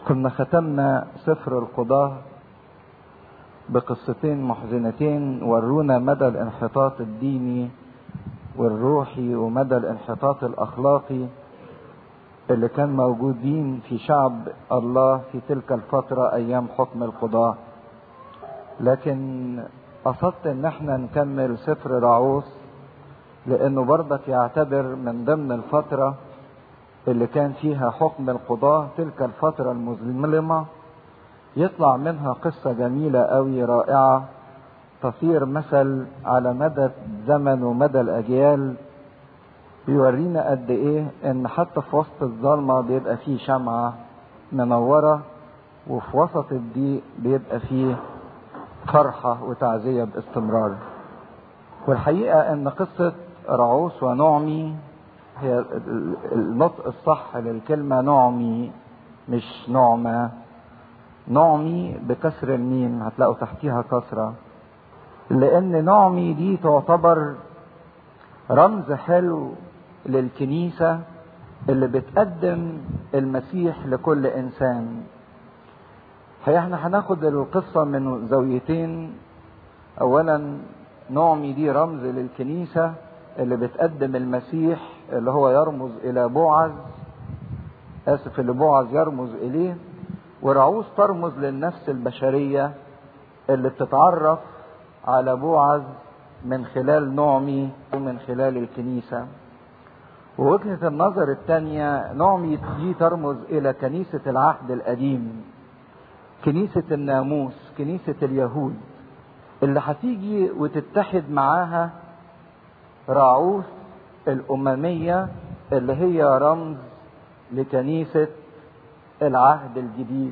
كنا ختمنا سفر القضاة بقصتين محزنتين ورونا مدى الانحطاط الديني والروحي ومدى الانحطاط الاخلاقي اللي كان موجودين في شعب الله في تلك الفترة ايام حكم القضاة لكن قصدت ان احنا نكمل سفر رعوس لانه برضك يعتبر من ضمن الفترة اللي كان فيها حكم القضاة تلك الفترة المظلمة يطلع منها قصة جميلة قوي رائعة تصير مثل على مدى الزمن ومدى الأجيال بيورينا قد إيه إن حتى في وسط الظلمة بيبقى فيه شمعة منورة وفي وسط الضيق بيبقى فيه فرحة وتعزية باستمرار والحقيقة إن قصة رعوس ونعمي هي النطق الصح للكلمة نعمي مش نعمة نعمي بكسر الميم هتلاقوا تحتيها كسرة لأن نعمي دي تعتبر رمز حلو للكنيسة اللي بتقدم المسيح لكل إنسان هي احنا هناخد القصة من زاويتين أولا نعمي دي رمز للكنيسة اللي بتقدم المسيح اللي هو يرمز إلى بوعز آسف اللي بوعز يرمز إليه ورعوز ترمز للنفس البشرية اللي بتتعرف على بوعز من خلال نعمي ومن خلال الكنيسة ووجهة النظر الثانية نعمي دي ترمز إلى كنيسة العهد القديم كنيسة الناموس كنيسة اليهود اللي هتيجي وتتحد معاها راعوث الأممية اللي هي رمز لكنيسة العهد الجديد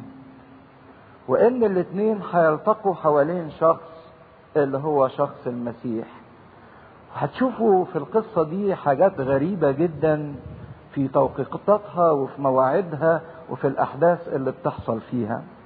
وإن الاتنين هيلتقوا حوالين شخص اللي هو شخص المسيح هتشوفوا في القصة دي حاجات غريبة جدا في توقيتاتها وفي مواعيدها وفي الأحداث اللي بتحصل فيها